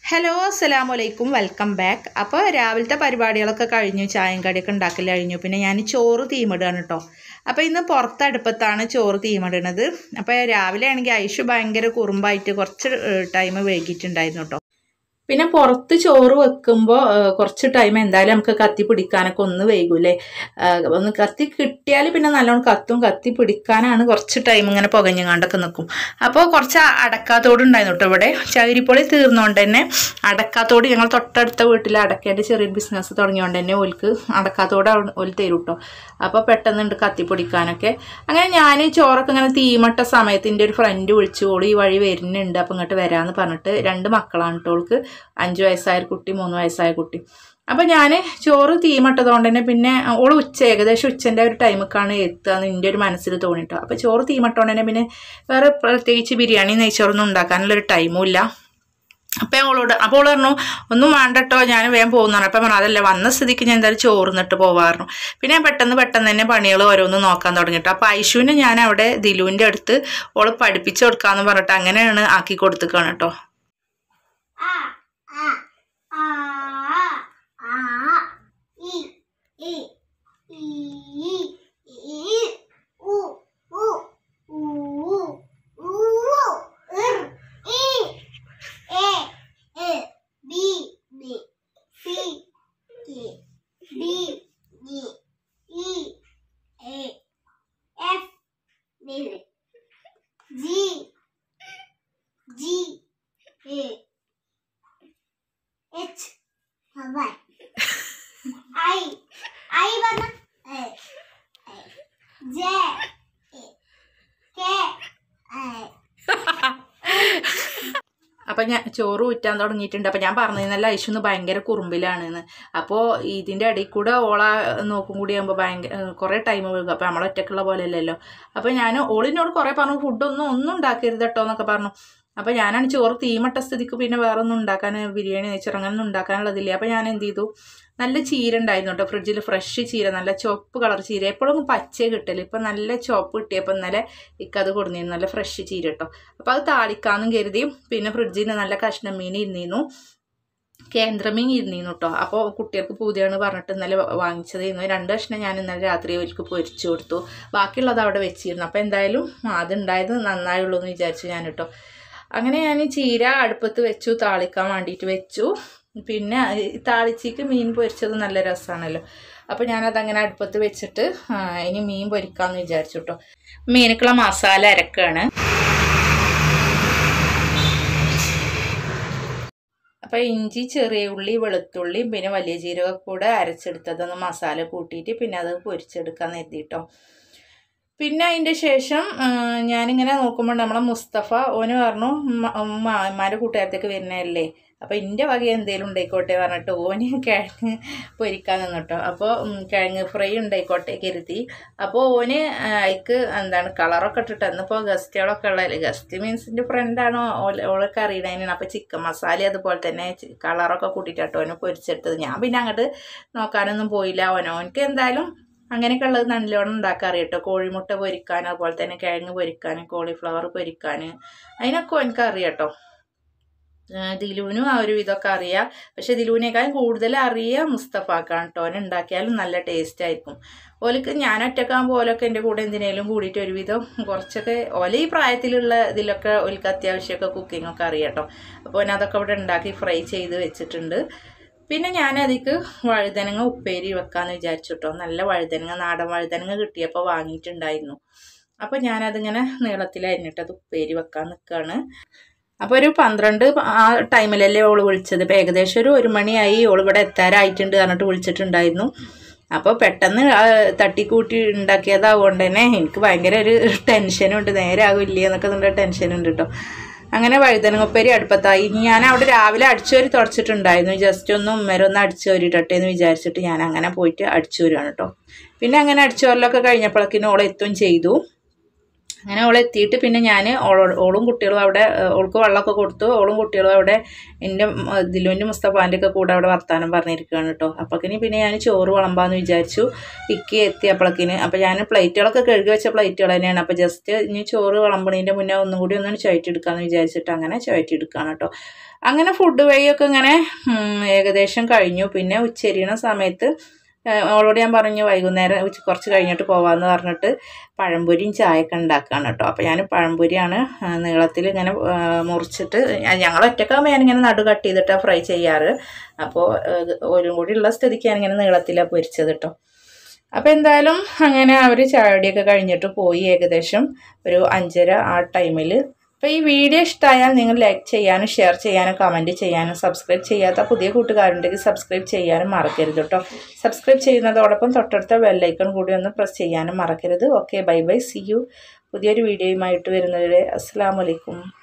hello അസ്സലാമു അലൈക്കും welcome back അപ്പോൾ രാവിലത്തെ പരിപാടികളൊക്കെ കഴിഞ്ഞു ചായയും കടിയൊക്കെ ഉണ്ടാക്കൽ കഴിഞ്ഞു പിന്നെ ഞാൻ ചോറ് തീമിടുകയാണ് കേട്ടോ അപ്പോൾ ഇന്ന് പുറത്തടുപ്പത്താണ് ചോറ് തീമിടുന്നത് അപ്പോൾ രാവിലെ ആണെങ്കിൽ ഐഷു ഭയങ്കര കുറുമ്പായിട്ട് കുറച്ച് ടൈം വൈകിട്ടുണ്ടായിരുന്നു കേട്ടോ പിന്നെ പുറത്ത് ചോറ് വെക്കുമ്പോൾ കുറച്ച് ടൈം എന്തായാലും നമുക്ക് കത്തി പിടിക്കാനൊക്കെ ഒന്ന് വൈകൂലേ ഒന്ന് കത്തി കിട്ടിയാൽ പിന്നെ നല്ലോണം കത്തും കത്തി പിടിക്കാനാണ് കുറച്ച് ടൈം ഇങ്ങനെ പുകഞ്ഞുകൊണ്ടൊക്കെ നിൽക്കും അപ്പോൾ കുറച്ച് അടക്കാത്തോട് ഉണ്ടായിരുന്നു കേട്ടോ ഇവിടെ ചകിരിപ്പൊളി തീർന്നുകൊണ്ട് തന്നെ അടക്കാത്തോട് ഞങ്ങൾ തൊട്ടടുത്ത വീട്ടിൽ അടക്കേൻ്റെ ചെറിയൊരു ബിസിനസ് തുടങ്ങിയോണ്ട് തന്നെ ഓൽക്ക് അടക്കാത്തോട് ഓല് തരും കേട്ടോ അപ്പോൾ പെട്ടെന്നുണ്ട് കത്തി പിടിക്കാനൊക്കെ അങ്ങനെ ഞാൻ ചോറൊക്കെ ഇങ്ങനെ തീമട്ട സമയത്തിൻ്റെ ഒരു ഫ്രണ്ട് വിളിച്ചോളൂ ഈ വഴി വരുന്നുണ്ട് അപ്പോൾ ഇങ്ങോട്ട് വരാമെന്ന് പറഞ്ഞിട്ട് രണ്ട് മക്കളാണ് കേട്ടോ ഓൾക്ക് അഞ്ച് വയസ്സായ ഒരു കുട്ടി മൂന്ന് വയസ്സായ കുട്ടി അപ്പം ഞാൻ ചോറ് തീമട്ടതുകൊണ്ട് തന്നെ പിന്നെ ഓൾ ഉച്ച ഏകദേശം ഉച്ചൻ്റെ ഒരു ടൈമൊക്കെയാണ് എത്തുക എന്ന് എൻ്റെ ഒരു മനസ്സിൽ തോന്നിട്ടോ അപ്പോൾ ചോറ് തീമട്ടോണ്ട് തന്നെ പിന്നെ വേറെ പ്രത്യേകിച്ച് ബിരിയാണി നെയ്ച്ചോറൊന്നും ഉണ്ടാക്കാനുള്ളൊരു ടൈമും ഇല്ല അപ്പം അവളോട് അപ്പോൾ അവൾ പറഞ്ഞു ഒന്നും വേണ്ടട്ടോ ഞാൻ വേഗം പോകുന്നതാണ് അപ്പം പറഞ്ഞു അതല്ല വന്ന സ്ഥിതിക്ക് ഞാൻ എന്തായാലും ചോറിന്നിട്ട് പോവാറുന്നു പിന്നെ ഞാൻ പെട്ടെന്ന് പെട്ടെന്ന് തന്നെ പണികൾ ഓരോന്ന് നോക്കാൻ തുടങ്ങിട്ടോ അപ്പോൾ ഐശുവിനെ ഞാൻ അവിടെ ദിലുവിൻ്റെ അടുത്ത് ഓൾ പഠിപ്പിച്ചു കൊടുക്കാമെന്ന് പറഞ്ഞിട്ട് അങ്ങനെയാണ് ആക്കി കൊടുത്തുക്കാണ് കേട്ടോ ആ ആ ആ ആ ഇ ഇ ഈ ഈ ഉ ഉ ഊ ഊ ഇർ ഇ എ A B B C K D E E A F G G A H Y I I പറഞ്ഞ A J K I അപ്പം ഞാൻ ചോറ് ഊറ്റാൻ തുടങ്ങിയിട്ടുണ്ട് അപ്പം ഞാൻ പറഞ്ഞിരുന്നല്ല ഐശുന്ന് ഭയങ്കര കുറുമ്പിലാണെന്ന് അപ്പോൾ ഇതിൻ്റെ ഇടയിൽ കൂടെ ഓള നോക്കും കൂടി ആകുമ്പോൾ ഭയങ്കര കുറേ ടൈം വീഴും അപ്പോൾ നമ്മൾ ഒറ്റക്കുള്ള പോലെ അല്ലല്ലോ അപ്പോൾ ഞാൻ ഓളിനോട് കുറേ പറഞ്ഞു ഫുഡൊന്നും ഒന്നും ഉണ്ടാക്കരുത് കേട്ടോ എന്നൊക്കെ പറഞ്ഞു അപ്പോൾ ഞാനാണ് ചോറ് തീമട്ട സ്ഥിതിക്ക് പിന്നെ വേറെ ഒന്നും ഉണ്ടാക്കാൻ ബിരിയാണി നെയ്ച്ചോറ് അങ്ങനെ ഒന്നും ഉണ്ടാക്കാനുള്ളതില്ല അപ്പോൾ ഞാൻ എന്ത് ചെയ്തു നല്ല ചീര ഉണ്ടായിരുന്നു കേട്ടോ ഫ്രിഡ്ജിൽ ഫ്രഷ് ചീര നല്ല ചുവപ്പ് കളർ ചീര എപ്പോഴും പച്ചേ കിട്ടല് ഇപ്പം നല്ല ചുവപ്പ് കിട്ടിയപ്പോൾ ഇന്നലെ ഇക്കത് കൊടുന്നിരുന്നു നല്ല ഫ്രഷ് ചീര കേട്ടോ അപ്പോൾ അത് താളിക്കാമെന്നും കരുതി പിന്നെ ഫ്രിഡ്ജിൽ നിന്ന് നല്ല കഷ്ണം മീൻ ഇരുന്നിരുന്നു കേന്ദ്രമീൻ ഇരുന്നിരുന്നു കേട്ടോ അപ്പോൾ കുട്ടികൾക്ക് പൂതിയാണ് പറഞ്ഞിട്ട് ഇന്നലെ വാങ്ങിച്ചതായിരുന്നു രണ്ട് കഷ്ണം ഞാൻ ഇന്നലെ രാത്രി അവർക്ക് പൊരിച്ചു കൊടുത്തു ബാക്കിയുള്ളത് അവിടെ വെച്ചിരുന്നു അപ്പോൾ എന്തായാലും അതുണ്ടായത് നന്നായുള്ളൂ എന്ന് വിചാരിച്ചു ഞാൻ കേട്ടോ അങ്ങനെ ഞാൻ ചീര അടുപ്പത്ത് വെച്ചു താളിക്കാൻ വേണ്ടിയിട്ട് വെച്ചു പിന്നെ താളിച്ചിക്ക് മീൻ പൊരിച്ചത് നല്ല രസമാണല്ലോ അപ്പോൾ ഞാനതങ്ങനെ അടുപ്പത്ത് വെച്ചിട്ട് ഇനി മീൻ പൊരിക്കാമെന്ന് വിചാരിച്ചു കേട്ടോ മീനക്കുള്ള മസാല അരക്കാണ് അപ്പോൾ ഇഞ്ചി ചെറിയ ഉള്ളി വെളുത്തുള്ളി പിന്നെ വലിയ ജീരകം കൂടെ അരച്ചെടുത്തതൊന്ന് മസാല കൂട്ടിയിട്ട് പിന്നെ അത് പൊരിച്ചെടുക്കാൻ എത്തിയിട്ടോ പിന്നെ അതിൻ്റെ ശേഷം ഞാനിങ്ങനെ നോക്കുമ്പോൾ നമ്മളെ മുസ്തഫ ഓന് പറഞ്ഞു ഉമ്മാൻ്റെ കൂട്ടുകാരത്തേക്ക് വരുന്നതല്ലേ അപ്പോൾ എൻ്റെ വക എന്തെങ്കിലും ഉണ്ടായിക്കോട്ടെ പറഞ്ഞിട്ട് ഓന് കിഴങ്ങ് പൊരിക്കാൻ നിന്നിട്ടോ അപ്പോൾ കിഴങ്ങ് ഫ്രൈ ഉണ്ടായിക്കോട്ടെ കരുതി അപ്പോൾ ഓന് അതിക്ക് എന്താണ് കളറൊക്കെ ഇട്ടിട്ട് എന്നിപ്പോൾ ഗസ്റ്റുകളൊക്കെ ഉള്ളതല്ലേ ഗസ്റ്റ് മീൻസ് എൻ്റെ ഫ്രണ്ടാണോ ഓളൊക്കെ അറിയണതിനാണ് അപ്പോൾ ചിക്കൻ മസാല അതുപോലെ തന്നെ കളറൊക്കെ കൂട്ടിയിട്ടോ ഓന് പൊരിച്ചെടുത്തത് ഞാൻ പിന്നെ അങ്ങോട്ട് നോക്കാനൊന്നും പോയില്ല ഓനോ ഓനക്ക് എന്തായാലും അങ്ങനെയൊക്കെ ഉള്ളത് നല്ലോണം ഉണ്ടാക്കാൻ അറിയാം കേട്ടോ കോഴിമുട്ട പൊരിക്കാൻ അതുപോലെ തന്നെ കിഴങ്ങ് പൊരിക്കാൻ കോളിഫ്ലവർ പൊരിക്കാൻ അതിനൊക്കെ എനിക്ക് അറിയാം കേട്ടോ ദിലുവിനും ആ ഒരു ഇതൊക്കെ അറിയാം പക്ഷെ ദിലുവിനേക്കാളും കൂടുതൽ അറിയാം മുസ്തഫാക്കാണ് കേട്ടോ ഓൻ ഉണ്ടാക്കിയാലും നല്ല ടേസ്റ്റ് ആയിരിക്കും ഓലക്ക് ഞാൻ ഒറ്റക്കാകുമ്പോൾ ഓലൊക്കെ എൻ്റെ കൂടെ എന്തിനേലും കൂടിയിട്ട് ഒരുവിധം കുറച്ചൊക്കെ ഓല ഈ പ്രായത്തിലുള്ള ഇതിലൊക്കെ ഓൽക്ക് അത്യാവശ്യമൊക്കെ കുക്കിങ്ങൊക്കെ അറിയാം കേട്ടോ അപ്പോൾ ഓൻ അതൊക്കെ ഇവിടെ ഉണ്ടാക്കി ഫ്രൈ ചെയ്ത് വെച്ചിട്ടുണ്ട് പിന്നെ ഞാൻ അതിക്ക് വഴുതനങ്ങ ഉപ്പേരി വെക്കാമെന്ന് വിചാരിച്ചു കേട്ടോ നല്ല വഴുതനങ്ങ നാടൻ വഴുതനങ്ങ കിട്ടിയപ്പോൾ വാങ്ങിയിട്ടുണ്ടായിരുന്നു അപ്പോൾ ഞാനതിങ്ങനെ നീളത്തിലരിഞ്ഞിട്ട് അത് ഉപ്പേരി വെക്കാൻ നിൽക്കുകയാണ് അപ്പോൾ ഒരു പന്ത്രണ്ട് ആ ടൈമിലല്ലേ ഓൾ വിളിച്ചത് ഇപ്പോൾ ഏകദേശം ഒരു ഒരു മണിയായി ഓൾ ഇവിടെ എത്താറായിട്ടുണ്ട് പറഞ്ഞിട്ട് വിളിച്ചിട്ടുണ്ടായിരുന്നു അപ്പോൾ പെട്ടെന്ന് തട്ടിക്കൂട്ടി ഉണ്ടാക്കിയതാവുകൊണ്ട് തന്നെ എനിക്ക് ഭയങ്കര ഒരു ടെൻഷനുണ്ട് നേരെ ആകില്ലേ എന്നൊക്കെ നല്ല ടെൻഷനുണ്ട് കേട്ടോ അങ്ങനെ വഴുതനങ്ങപ്പേരി അടുപ്പത്തായി ഞാൻ അവിടെ രാവിലെ അടിച്ചുവരി തുടച്ചിട്ടുണ്ടായിരുന്നു ജസ്റ്റ് ഒന്ന് ഉമ്മര ഒന്ന് അടിച്ചുവരിട്ടട്ടെ എന്ന് വിചാരിച്ചിട്ട് ഞാൻ അങ്ങനെ പോയിട്ട് അടിച്ചു വരികയാണ് കേട്ടോ പിന്നെ അങ്ങനെ അടിച്ചുവരലൊക്കെ കഴിഞ്ഞപ്പോഴേക്കിനും ഓളെ എത്തും ചെയ്തു അങ്ങനെ അവൾ എത്തിയിട്ട് പിന്നെ ഞാൻ ഓളോട് ഓളും കുട്ടികളും അവിടെ ഏഹ്, ഓൾക്ക് വെള്ളമൊക്കെ കൊടുത്തു ഓളും കുട്ടികളും അവിടെ എൻ്റെ ദിലുവിൻ്റെ മുസ്തഫാൻ്റെ ഒക്കെ കൂടെ അവിടെ വർത്താനം പറഞ്ഞിരിക്കുകയാണ് കേട്ടോ അപ്പോഴേക്കിന് പിന്നെ ഞാൻ ചോറ് വിളമ്പാന്ന് വിചാരിച്ചു ഇക്കി എത്തി അപ്പോഴേക്കിന് അപ്പോൾ ഞാൻ പ്ലേറ്റുകളൊക്കെ കഴുകി വെച്ച പ്ലേറ്റുകൾ തന്നെയാണ് അപ്പോൾ ജസ്റ്റ് ഇനി ചോറ് വിളമ്പണതിൻ്റെ മുന്നേ ഒന്നും കൂടി ഒന്ന് ചുവറ്റിയെടുക്കാമെന്ന് വിചാരിച്ചിട്ട് അങ്ങനെ ചുവറ്റിയെടുക്കുകയാണ് കേട്ടോ അങ്ങനെ ഫുഡ് വഴിയൊക്കെ ഇങ്ങനെ ഉം, ഏകദേശം കഴിഞ്ഞു പിന്നെ ഉച്ചരിയണ സമയത്ത് ഏഹ്, അവളോട് ഞാൻ പറഞ്ഞു വൈകുന്നേരം ഉച്ച കുറച്ച് കഴിഞ്ഞിട്ട് പോവാമെന്ന് പറഞ്ഞിട്ട് പഴംപൊരിയും ചായയൊക്കെ ഉണ്ടാക്കുകയാണ് കേട്ടോ അപ്പോൾ ഞാൻ പഴംപൊരിയാണ് നീളത്തിൽ ഇങ്ങനെ ആ, മുറിച്ചിട്ട് ഞങ്ങൾ ഒറ്റക്കാകുമ്പോൾ ഞാനിങ്ങനെ നടു കട്ട് ചെയ്തിട്ടാണ് ഫ്രൈ ചെയ്യാറ് അപ്പോൾ ഒരു കൂടി ഉള്ള സ്ഥിതിക്ക് ഞാനിങ്ങനെ നീളത്തിലാണ് പൊരിച്ചത് കേട്ടോ അപ്പോൾ എന്തായാലും അങ്ങനെ അവർ ചായടിയൊക്കെ കഴിഞ്ഞിട്ട് പോയി ഏകദേശം ഒരു അഞ്ചര ആ ടൈമിൽ അപ്പോൾ ഈ വീഡിയോ ഇഷ്ടമായാൽ നിങ്ങൾ ലൈക്ക് ചെയ്യാനും ഷെയർ ചെയ്യാനും കമൻറ്റ് ചെയ്യാനും സബ്സ്ക്രൈബ് ചെയ്യാത്ത പുതിയ കൂട്ടുകാരുണ്ടെങ്കിൽ സബ്സ്ക്രൈബ് ചെയ്യാനും മറക്കരുത് കേട്ടോ സബ്സ്ക്രൈബ് ചെയ്യുന്നതോടൊപ്പം തൊട്ടടുത്ത ബെല്ലൈക്കൺ കൂടി ഒന്ന് പ്രസ് ചെയ്യാനും മറക്കരുത് okay bye bye see you പുതിയൊരു വീഡിയോയുമായിട്ട് വരുന്നവരെ അസ്സാം വലൈക്കും